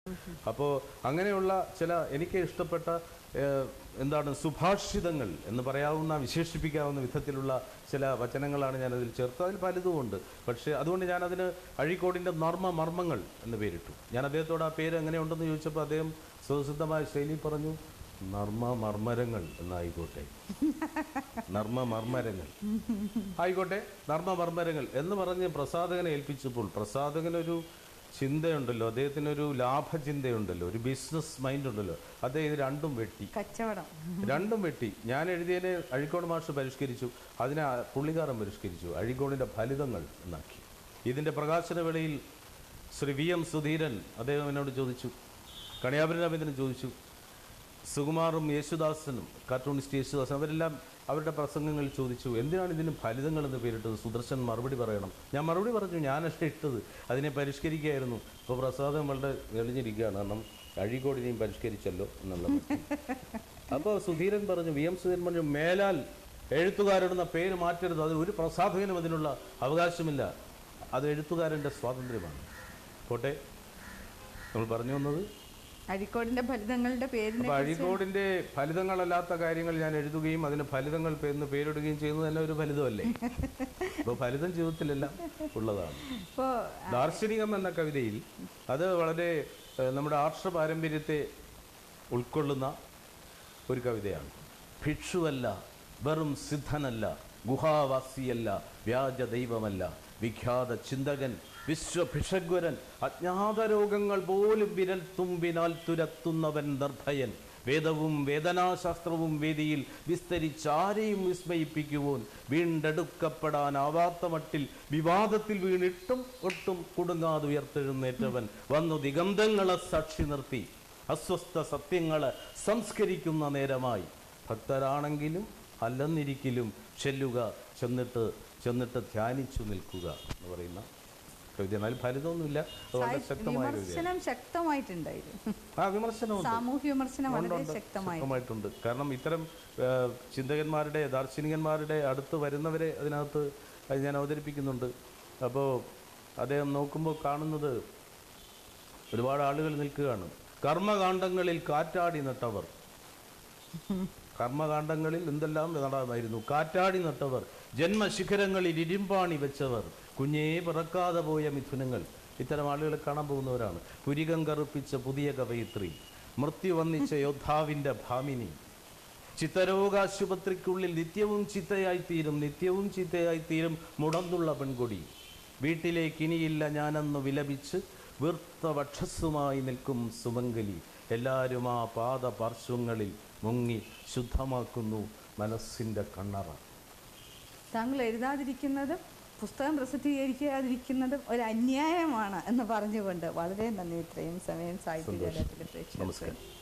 അപ്പോൾ അങ്ങനെയുള്ള ചില എനിക്ക് ഇഷ്ടപ്പെട്ട ഏഹ്, എന്താണ് സുഭാഷിതങ്ങൾ എന്ന് പറയാവുന്ന വിശേഷിപ്പിക്കാവുന്ന വിധത്തിലുള്ള ചില വചനങ്ങളാണ് ഞാനതിൽ ചേർത്തത് അതിൽ പലതുമുണ്ട് പക്ഷേ അതുകൊണ്ട് ഞാനതിന് അഴീക്കോടിൻ്റെ നർമ്മ മർമ്മങ്ങൾ എന്ന് പേരിട്ടു ഞാൻ അദ്ദേഹത്തോട് ആ പേര് എങ്ങനെയുണ്ടെന്ന് ചോദിച്ചപ്പോൾ അദ്ദേഹം സ്വതസിദ്ധമായ ശൈലി പറഞ്ഞു നർമ്മ മർമ്മരങ്ങൾ എന്നായിക്കോട്ടെ നർമ്മ മർമ്മരങ്ങൾ ആയിക്കോട്ടെ നർമ്മ മർമ്മരങ്ങൾ എന്ന് പറഞ്ഞ് പ്രസാദകനെ ഏൽപ്പിച്ചപ്പോൾ പ്രസാദകനൊരു ചിന്തയുണ്ടല്ലോ അദ്ദേഹത്തിനൊരു ലാഭചിന്തയുണ്ടല്ലോ ഒരു ബിസിനസ് മൈൻഡ് ഉണ്ടല്ലോ അദ്ദേഹം ഇത് രണ്ടും വെട്ടി കച്ചവടം രണ്ടും വെട്ടി ഞാൻ എഴുതിയതിനെ അഴീക്കോട് മാഷ് പരിഷ്കരിച്ചു അതിനെ ആ പുള്ളിക്കാരൻ പരിഷ്കരിച്ചു അഴീക്കോടിൻ്റെ ഫലിതങ്ങൾ എന്നാക്കി ഇതിൻ്റെ പ്രകാശന വേളയിൽ ശ്രീ വി എം സുധീരൻ അദ്ദേഹം എന്നോട് ചോദിച്ചു കണിയാപുരം രവീന്ദ്രൻ ചോദിച്ചു സുകുമാറും യേശുദാസനും കാർട്ടൂണിസ്റ്റ് യേശുദാസൻ അവരെല്ലാം അവരുടെ പ്രസംഗങ്ങൾ ചോദിച്ചു എന്തിനാണ് ഇതിന് ഫലിതങ്ങൾ എന്ന് പേരിട്ടത് സുദർശൻ മറുപടി പറയണം ഞാൻ മറുപടി പറഞ്ഞു ഞാനല്ല ഇട്ടത് അതിനെ പരിഷ്കരിക്കുകയായിരുന്നു ഇപ്പോൾ പ്രസാദം വളരെ എളിഞ്ഞിരിക്കുകയാണ് കാരണം അഴീക്കോടിനെയും പരിഷ്കരിച്ചല്ലോ എന്നുള്ളത് അപ്പോൾ സുധീരൻ പറഞ്ഞു വി എം സുധീരൻ പറഞ്ഞു മേലാൽ എഴുത്തുകാരിടുന്ന പേര് മാറ്റരുത് അത് ഒരു പ്രസാധകനും അതിനുള്ള അവകാശമില്ല അത് എഴുത്തുകാരൻ്റെ സ്വാതന്ത്ര്യമാണ് പോട്ടെ നമ്മൾ പറഞ്ഞു വന്നത് അഴിക്കോടിന്റെ ഫലിതങ്ങളുടെ പേരിനെ അപ്പൊ അഴീക്കോടിന്റെ ഫലിതങ്ങളല്ലാത്ത കാര്യങ്ങൾ ഞാൻ എഴുതുകയും അതിന് ഫലിതങ്ങൾ എന്ന് പേരിടുകയും ചെയ്യുന്നത് തന്നെ ഒരു ഫലിതമല്ലേ അപ്പോൾ ഫലിതം ജീവിതത്തിലെല്ലാം ഉള്ളതാണ് ഇപ്പോ ദാർശനികം എന്ന കവിതയിൽ അത് വളരെ ഏഹ്, നമ്മുടെ ആർഷ പാരമ്പര്യത്തെ ഉൾക്കൊള്ളുന്ന ഒരു കവിതയാണ് ഭിക്ഷുവല്ല വെറും സിദ്ധനല്ല ഗുഹാവാസിയല്ല വ്യാജ ദൈവമല്ല വിഖ്യാത ചിന്തകൻ വിശ്വഭിഷഗ്വരൻ അജ്ഞാത രോഗങ്ങൾ പോലും വിരൽ തുമ്പിനാൽ തുരത്തുന്നവൻ നിർഭയൻ വേദവും വേദനാശാസ്ത്രവും വേദിയിൽ വിസ്തരിച്ചാരെയും വിസ്മയിപ്പിക്കുവാൻ വീണ്ടെടുക്കപ്പെടാനാവാത്ത മട്ടിൽ വിവാദത്തിൽ വീണിട്ടും ഒട്ടും കുടുങ്ങാതെ ഉയർത്തെഴുന്നേറ്റവൻ വന്നു ദിഗന്ധങ്ങളെ സാക്ഷി നിർത്തി അസ്വസ്ഥ സത്യങ്ങളെ സംസ്കരിക്കുന്ന നേരമായി ഭക്തരാണെങ്കിലും അല്ലെന്നിരിക്കലും ചെല്ലുക ചെന്നിട്ട് ചെന്നിട്ട് ധ്യാനിച്ചു നിൽക്കുക എന്ന് പറയുന്ന കവിത എന്നാൽ ഫലിതമൊന്നുമില്ല അത് വളരെ ശക്തമായ കവിതയാണ് വിമർശനം ശക്തമായിട്ടുണ്ടായിരുന്നു ആ വിമർശനമുണ്ട് സാമൂഹ്യ വിമർശനം വളരെ ഉണ്ട്, ശക്തമായി ശക്തമായിട്ടുണ്ട് കാരണം ഇത്തരം ആ, ചിന്തകന്മാരുടെ ദാർശനികന്മാരുടെ അടുത്ത് വരുന്നവരെ അതിനകത്ത് അത് ഞാൻ അവതരിപ്പിക്കുന്നുണ്ട് അപ്പോൾ അദ്ദേഹം നോക്കുമ്പോൾ കാണുന്നത് ഒരുപാട് ആളുകൾ നിൽക്കുകയാണ് കർമ്മകാണ്ഡങ്ങളിൽ കാറ്റാടി നട്ടവർ കർമ്മകാണ്ഡങ്ങളിൽ എന്തെല്ലാം നടാമായിരുന്നു കാറ്റാടി നട്ടവർ ജന്മശിഖരങ്ങളിൽ ഇരുമ്പാണി വെച്ചവർ കുഞ്ഞേ പിറക്കാതെ പോയ മിഥുനങ്ങൾ ഇത്തരം ആളുകളെ കാണാൻ പോകുന്നവരാണ് പുരികം കറുപ്പിച്ച പുതിയ കവയിത്രി മൃത്യു വന്നിച്ച യോദ്ധാവിൻ്റെ ഭാമിനി ചിത്തരോഗാശുപത്രിക്കുള്ളിൽ നിത്യവും ചിത്തയായിത്തീരും നിത്യവും ചിത്തയായിത്തീരും മുടന്നുള്ള പെൺകൊടി വീട്ടിലേക്ക് ഇനിയില്ല ഞാനെന്ന് വിലപിച്ച് വീർത്ത വക്ഷസ്സുമായി നിൽക്കും സുമംഗലി എല്ലാവരും ആ പാദ പാർശ്വങ്ങളിൽ മുങ്ങി ശുദ്ധമാക്കുന്നു മനസ്സിൻ്റെ കണ്ണറ താങ്കൾ എഴുതാതിരിക്കുന്നതും പുസ്തകം പ്രസിദ്ധീകരിക്കാതിരിക്കുന്നതും ഒരു അന്യായമാണ് എന്ന് പറഞ്ഞുകൊണ്ട് വളരെ നന്ദി ഇത്രയും സമയം സാഹിത്യ സന്തോഷം. പ്രേക്ഷകർക്ക് നമസ്കാരം